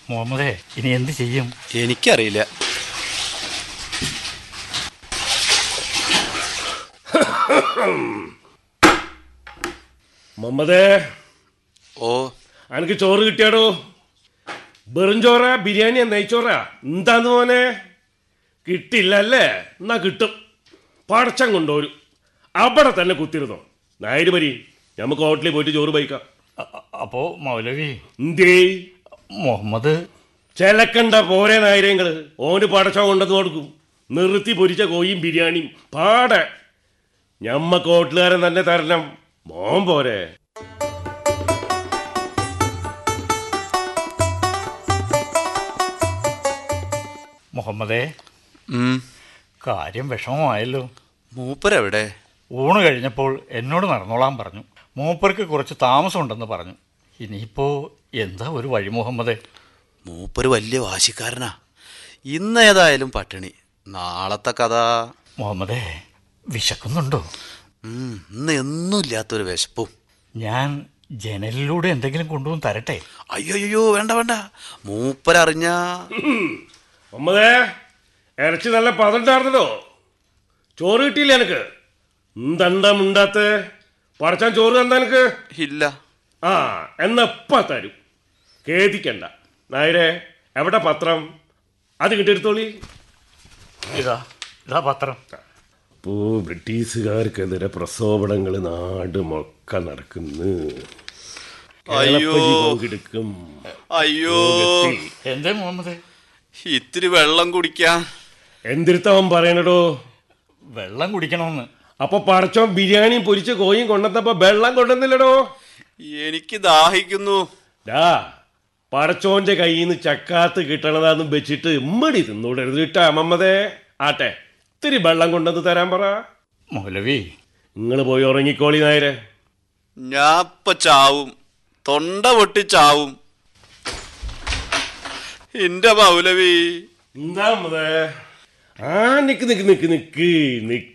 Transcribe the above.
മുഹമ്മദേ ഇനി എന്ത് ചെയ്യും എനിക്കറിയില്ല മമ്മദേ ഓ അനക്ക് ചോറ് കിട്ടിയാടോ വെറും ചോറാ ബിരിയാണിയാ നെയ്ച്ചോറാ എന്താന്ന് മോനെ കിട്ടില്ല അല്ലേ എന്നാ കിട്ടും പടച്ചം കൊണ്ടുവരും അവിടെ തന്നെ കുത്തിരുന്നോ നായര് പരി നമുക്ക് ഹോട്ടലിൽ പോയിട്ട് ചോറ് ബൈക്കാം അ- അ- അപ്പോ മൗലവി എന്തേ മുഹമ്മദ് ചിലക്കണ്ട പോരെ നായരങ്ങള് ഓന് പടച്ചം കൊണ്ടെന്ന് കൊടുക്കും നിർത്തി പൊരിച്ച കോയും ബിരിയാണിയും പാടെ ഞമ്മക്ക് ഹോട്ടലുകാരൻ തന്നെ തരണം മോൻ പോരെ മുഹമ്മദേ ഉം. കാര്യം വിഷമമായല്ലോ മൂപ്പരെവിടെ ഊണ് കഴിഞ്ഞപ്പോൾ എന്നോട് നടന്നോളാൻ പറഞ്ഞു മൂപ്പർക്ക് കുറച്ച് താമസമുണ്ടെന്ന് പറഞ്ഞു ഇനിയിപ്പോ എന്താ ഒരു വഴി മുഹമ്മദേ മൂപ്പര് വലിയ വാശിക്കാരനാ ഇന്ന് ഏതായാലും പട്ടിണി നാളത്തെ കഥ മുഹമ്മദേ വിശക്കുന്നുണ്ടോ ഉം, ഇന്ന് എന്നും ഇല്ലാത്തൊരു വിശപ്പും ഞാൻ ജനലിലൂടെ എന്തെങ്കിലും കൊണ്ടുവന്ന് തരട്ടെ അയ്യോ അയ്യോ വേണ്ട വേണ്ട മൂപ്പരറിഞ്ഞാ അമ്മതേ ഇറച്ചി നല്ല പതണ്ടായിരുന്നല്ലോ ചോറ് കിട്ടിയില്ല എനിക്ക് എന്തെന്താ മുണ്ടാത്ത പടച്ചാൻ ചോറ് തന്നാ എനിക്ക് ഇല്ല ആ എന്നപ്പ തരും ഖേദിക്കണ്ട നായരെ എവിടെ പത്രം അത് കിട്ടിയെടുത്തോളി ഇതാ ഇതാ പത്രം ഇപ്പോ ബ്രിട്ടീഷുകാർക്കെതിരെ പ്രസോപനങ്ങൾ നാട് മൊക്ക നടക്കുന്നു അയ്യോ. കേളപ്പജി പങ്കെടുക്കും അയ്യോ എന്തേ മുഹമ്മദേ ഇത്തിരി വെള്ളം കുടിക്കാൻ എന്തിരുത്തവൻ പറയണടോ വെള്ളം കുടിക്കണമെന്ന് അപ്പൊ പടച്ചോൻ ബിരിയാണിയും പൊരിച്ച കോയും കൊണ്ടുവന്നപ്പോ വെള്ളം കൊണ്ടുവന്നില്ലടോ എനിക്ക് ദാഹിക്കുന്നു ഡാ പടച്ചോന്റെ കയ്യിൽ നിന്ന് ചക്കാത്ത് കിട്ടണതാന്നും വെച്ചിട്ട് ഇമ്മടി തിന്നൂടരുത് കിട്ടാ അമ്മമ്മതേ ആട്ടെ ഇത്തിരി വെള്ളം കൊണ്ടുവന്ന് തരാൻ പറ മൗലവി നിങ്ങൾ പോയി ഉറങ്ങിക്കോളി നായരെ ഞാൻ ഇപ്പൊ ചാവും തൊണ്ട പൊട്ടി ചാവും എന്റെ മൗലവി എന്താ അമ്മതേ ആ നിക്ക് നിക്ക് നിക്ക് നിക്ക് നിക്ക്